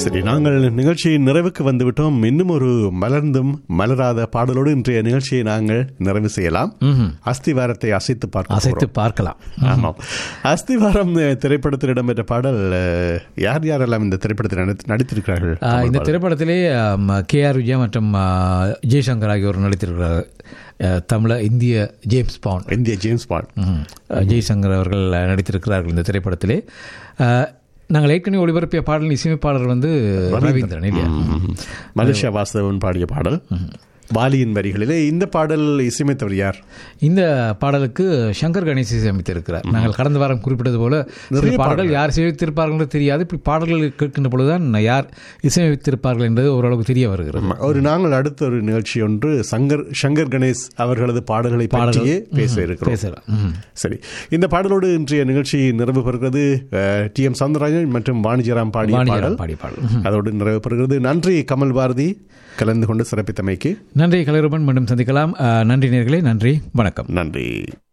சரி நாங்கள் நிகழ்ச்சியின் நிறைவுக்கு வந்துவிட்டோம் இன்னும் ஒரு மலர்ந்தும் மலராத பாடலோடு இன்றைய நிகழ்ச்சியை நாங்கள் நிறைவு செய்யலாம் அஸ்திவாரத்தை அசைத்து பார்க்க அசைத்து பார்க்கலாம் ஆமாம் அஸ்திவாரம் அஹ், திரைப்படத்தில் இடம்பெற்ற பாடல் அஹ், யார் யாரெல்லாம் இந்த திரைப்படத்தில் நடித்து- நடித்திருக்கிறார்கள் ஆ, இந்த திரைப்படத்திலே கே ஆர் விஜயா மற்றும் ஆ, ஜெய்சங்கர் ஆகியோர் நடித்திருக்கிறார்கள் ஆ, தமிழ இந்திய ஜேம்ஸ் பாண்ட் இந்திய ஜேம்ஸ் பாண்ட் ம். ஜெய்சங்கர் அவர்கள் நடித்திருக்கிறார்கள் இந்த திரைப்படத்திலே ஆ, நாங்கள் ஏற்கனவே ஒளிபரப்பிய பாடலின் இசையமைப்பாளர் வந்து ரவீந்திரன் இல்லையா மலேசியா வாசுதேவன் பாடிய பாடல் வாலியின் வரிகளிலே இந்த பாடல் இசையமைத்தவர் யார் இந்த பாடலுக்கு சங்கர் கணேஷ் இசையமைத்திருக்கிறார் நாங்கள் கடந்த வாரம் குறிப்பிட்டது போல சில பாடல்கள் யார் இசையமைத்திருப்பார்கள் என்று தெரியாது இப்படி பாடல்கள் கேட்கின்ற பொழுதுதான் யார் இசையமைத்திருப்பார்கள் என்பது ஓரளவுக்கு தெரிய வருகிறது ஒரு நாங்கள் அடுத்த ஒரு நிகழ்ச்சி ஒன்று சங்கர் சங்கர் கணேஷ் அவர்களது பாடல்களை பற்றியே பேச இருக்கிறோம் பேசலாம் ம். சரி இந்த பாடலோடு இன்றைய நிகழ்ச்சி நிறைவு பெறுகிறது டி எம் சவுந்தரராஜன் மற்றும் வாணிஜராம் பாடிய பாடல் வாணிஜராம் பாடிய பாடல் ம். அதோடு நிறைவு பெறுகிறது நன்றி கமல் பாரதி கலந்து கொண்டு சிறப்பித்தமைக்கு நன்றி கலைரூபன் மீண்டும் சந்திக்கலாம் ஆ, நன்றி நேர்களே நன்றி வணக்கம் நன்றி